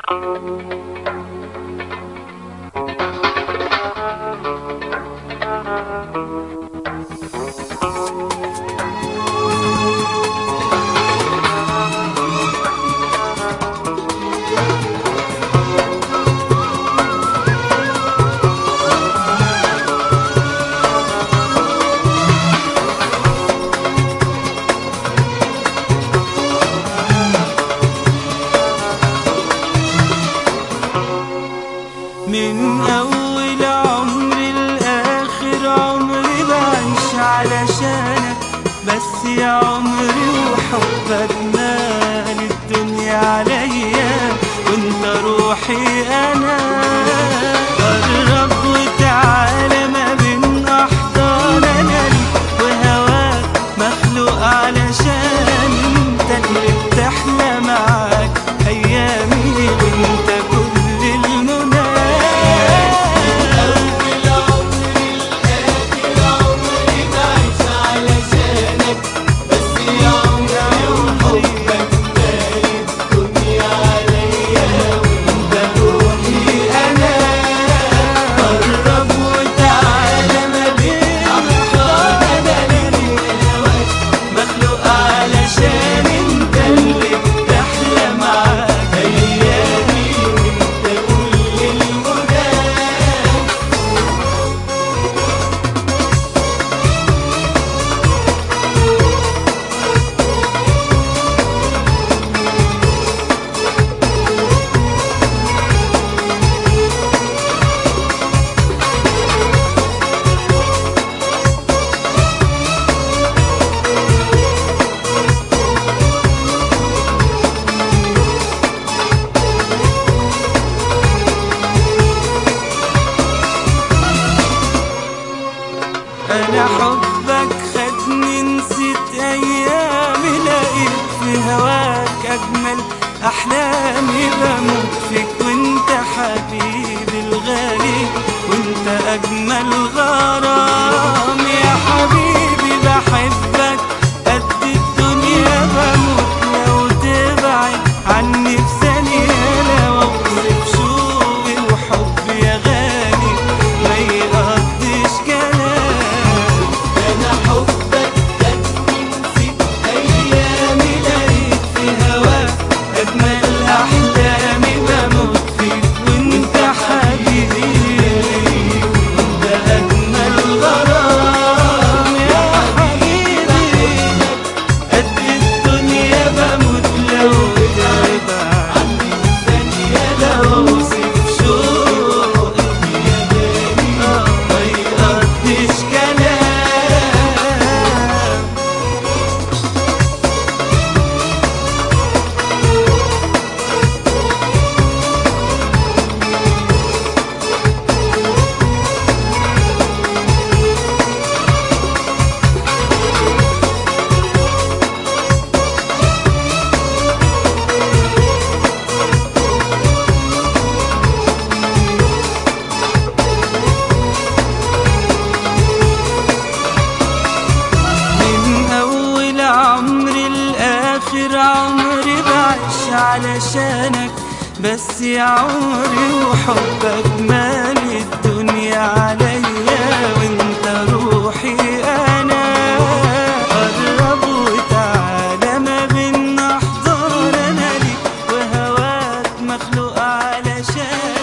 من أول عمري لآخر عمري بعيش علشانك بس يا عمري وحبك مال الدنيا عليا وانت روحي أنا قرب وتعالى ما بين أحضان أنا ليك وهواك مخلوق علشان انت اللي بتحلى معاك أيامي وانت كل المنى قرب وتعالى ما بين مخلوق علشان انت اللي بتحلى معاك ايامي وانت كل المنى انا حبك خدني نسيت ايامي لقيت في هواك اجمل احلامي بموت فيك وانت حبيبي الغالي وانت اجمل غرام يا حبيبي بحبك قد الدنيا بموت لو تبعد عني في ثانية لو اوصف شوقي وحبي يا غالي ما يقضيش كلام انا حبك خدني نسيت ايامي لقيت في هواك اجمل احلامي بموت فيك وانت حبيبي وانت اجمل غرام يا حبيبي قد الدنيا بموت لو تبعد عني ثانية لو اوصف شوقي يا غالي ما يقضيش كلام من أول عمري لآخر عمري بعيش علشانك بس يا عمري وحبك مالي الدنيا عليا وانت روحي أنا قرب وتعالى ما بين أحضان أنا ليك وهواك مخلوق علشان